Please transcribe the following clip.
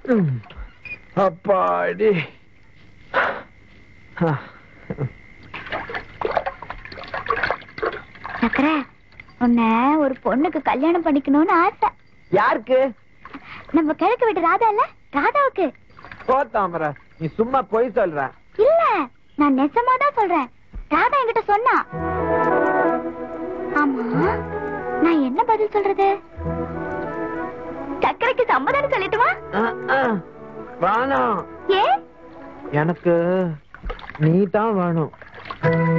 ம். அப்பாடி ஆ. சக்கர உன்னை ஒரு பொண்ணுக்கு கல்யாணம் பண்ணிக்கணும்னு ஆசை யாருக்கு நம்ம கிழக்கு வீட்டு ராதா இல்ல ராதாவுக்கு போத்தாமர நீ சும்மா பொய் சொல்ற இல்ல நான் நெசமா தான் சொல்றேன் ராதா என்கிட்ட சொன்னா ஆமா நான் என்ன பதில் சொல்றது சக்கரைக்கு சம்மதம் சொல்லட்டுமா ஆ, ஆ. வேணாம் ஏன் எனக்கு நீ தான் வேணும்